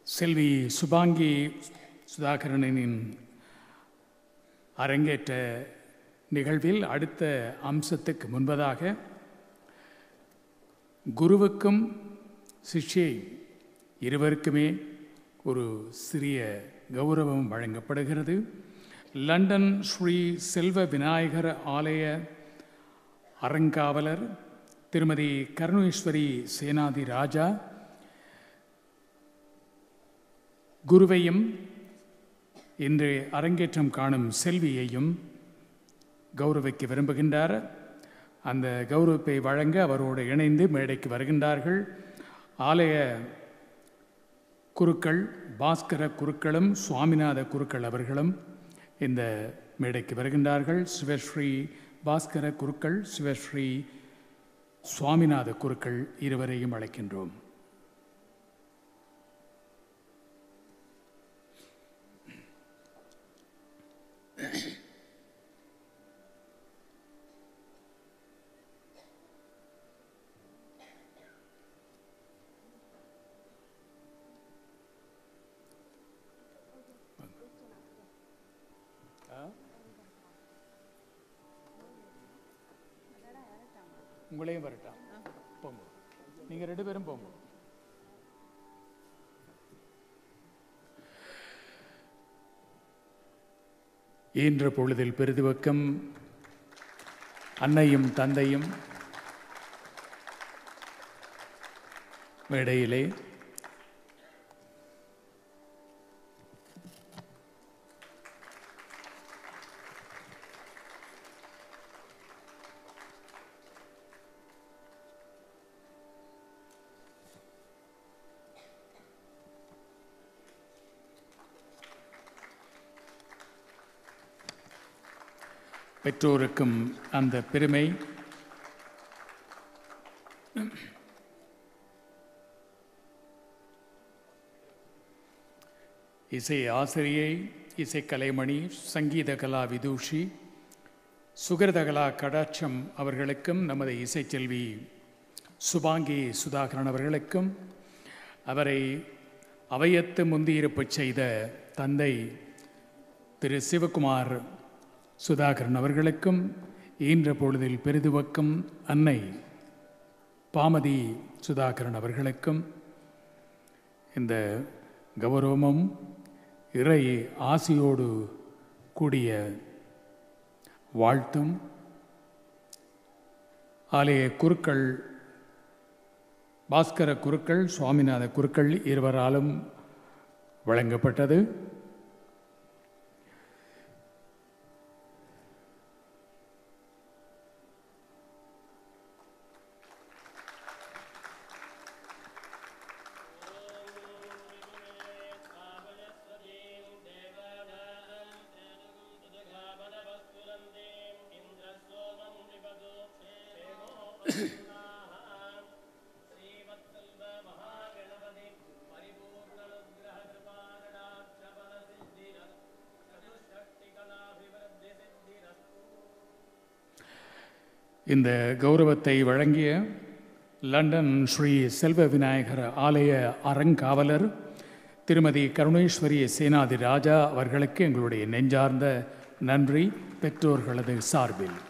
செல்வி சுபாங்கி சுதாகரனின் அரங்கேற்ற நிகழ்வில் அடுத்த அம்சத்துக்கு முன்பதாக குருவுக்கும் சிஷ்யை இருவருக்குமே ஒரு சிறிய கௌரவம் வழங்கப்படுகிறது லண்டன் ஸ்ரீ செல்வ விநாயகர் ஆலய அறங்காவலர் திருமதி கருணேஸ்வரி சேனாதி ராஜா குருவையும் இன்று அரங்கேற்றம் காணும் செல்வியையும் கௌரவிக்க விரும்புகின்றார் அந்த கௌரவத்தை வழங்க அவரோடு இணைந்து மேடைக்கு வருகின்றார்கள் ஆலய குருக்கள் பாஸ்கர குருக்களும் சுவாமிநாத குருக்கள் அவர்களும் இந்த மேடைக்கு வருகின்றார்கள் சிவஸ்ரீ பாஸ்கர குருக்கள் சிவஸ்ரீ சுவாமிநாத குருக்கள் இருவரையும் அழைக்கின்றோம் உங்களையும் வரட்டாம் போங்க நீங்கள் ரெண்டு பேரும் போங்க ஈன்ற பொழுதில் பெரிதுவக்கம் அன்னையும் தந்தையும் மேடையிலே பெற்றோருக்கும் அந்த பெருமை இசை ஆசிரியை இசை கலைமணி சங்கீத கலா விதூஷி சுகிருதகலா கடாட்சம் அவர்களுக்கும் நமது இசைச்செல்வி சுபாங்கி சுதாகரன் அவர்களுக்கும் அவரை அவையத்து முந்தியிருப்பச் செய்த தந்தை திரு சிவகுமார் சுதாகரன் அவர்களுக்கும் ஈன்ற பொழுதில் பெரிதுவக்கும் அன்னை பாமதி சுதாகரன் அவர்களுக்கும் இந்த கௌரவமும் இறை ஆசியோடு கூடிய வாழ்த்தும் ஆலய குருக்கள் பாஸ்கர குருக்கள் சுவாமிநாத குருக்கள் இருவராலும் வழங்கப்பட்டது இந்த கௌரவத்தை வழங்கிய லண்டன் ஸ்ரீ செல்வ விநாயகர் ஆலய அறங்காவலர் திருமதி கருணேஸ்வரி சேனாதி ராஜா அவர்களுக்கு எங்களுடைய நெஞ்சார்ந்த நன்றி பெற்றோர்களது சார்பில்